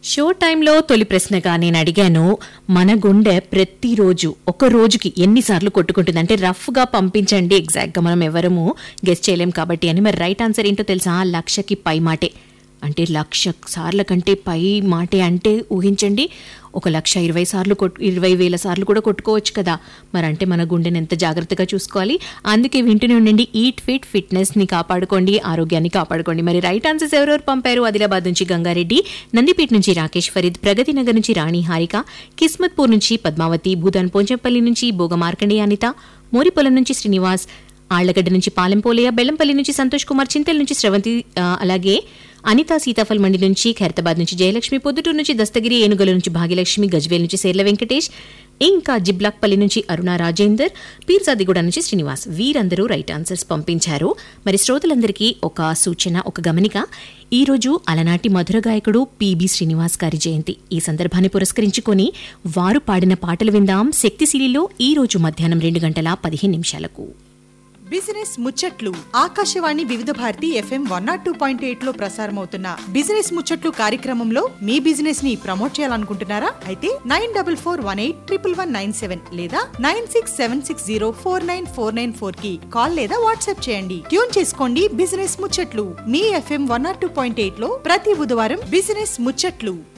show టైంలో తొలి ప్రశ్నగా నేను అడిగాను మన గుండె ప్రతిరోజు ఒక రోజుకి ఎన్నిసార్లు కొట్టుకుంటుంది అంటే రఫ్ గా పంపించండి ఎగ్జాక్ట్ గా మనం ఎవరము గెస్ట్ చేయలేం కాబట్టి అని మరి రైట్ ఆన్సర్ ఏంటో తెలుసా లక్షకి పై మాటే అంటే లక్ష సార్ల కంటే పై మాటే అంటే ఊహించండి ఒక లక్ష ఇరవై సార్లు కొట్టు ఇరవై వేల సార్లు కూడా కొట్టుకోవచ్చు కదా మరి అంటే మన గుండెని ఎంత జాగ్రత్తగా చూసుకోవాలి అందుకే వింటూనే ఉండండి ఈట్ ఫిట్ ఫిట్నెస్ ని కాపాడుకోండి ఆరోగ్యాన్ని కాపాడుకోండి మరి రైట్ ఆన్సర్స్ ఎవరెవరు పంపారు ఆదిలాబాద్ నుంచి గంగారెడ్డి నందిపేట నుంచి రాకేష్ ఫరీద్ ప్రగతి నగర్ నుంచి రాణి హారిక కిస్మత్పూర్ నుంచి పద్మావతి భూదాన్ పోంచంపల్లి నుంచి బోగ మార్కండి అనిత మోరిపొలం నుంచి శ్రీనివాస్ ఆళ్లగడ్డ నుంచి పాలెంపోలయ్య బెల్లంపల్లి నుంచి సంతోష్ కుమార్ చింతల్ నుంచి శ్రవంతి ఆ, అలాగే అనిత సీతాఫల్ మండి నుంచి ఖైరతాబాద్ నుంచి జయలక్ష్మి పొద్దుటూరు నుంచి దస్తగిరి ఏనుగల నుంచి భాగ్యలక్ష్మి గజ్వేల్ నుంచి సేర్ల వెంకటేష్ ఇంకా జిబ్లాక్పల్లి నుంచి అరుణ రాజేందర్ పీర్జాదిగూడ నుంచి శ్రీనివాస్ వీరందరూ రైట్ ఆన్సర్స్ పంపించారు మరి శ్రోతలందరికీ ఒక సూచన ఒక గమనిక ఈ రోజు అలనాటి మధుర గాయకుడు పిబి శ్రీనివాస్ గారి జయంతి ఈ సందర్భాన్ని పురస్కరించుకొని వారు పాడిన పాటలు విందాం శక్తిశీలిలో ఈ రోజు మధ్యాహ్నం రెండు గంటల పదిహేను నిమిషాలకు బిజినెస్ ముచ్చట్లు Akashvani Vividh Bharati FM one naught two point eight లో ప్రసారమవుతున్న బిజినెస్ ముచ్చట్లు కార్యక్రమంలో మీ బిజినెస్ ని ప్రమోట్ చేయాలనుకుంటున్నారా అయితే nine double four one eight triple one nine seven లేదా nine six seven six zero four nine four nine four కి కాల్ లేదా వాట్సాప్ చేయండి ట్యూన్ చేసుకోండి బిజినెస్ ముచ్చట్లు మీ FM one naught two point eight లో ప్రతి బుధవారం బిజినెస్ ముచ్చట్లు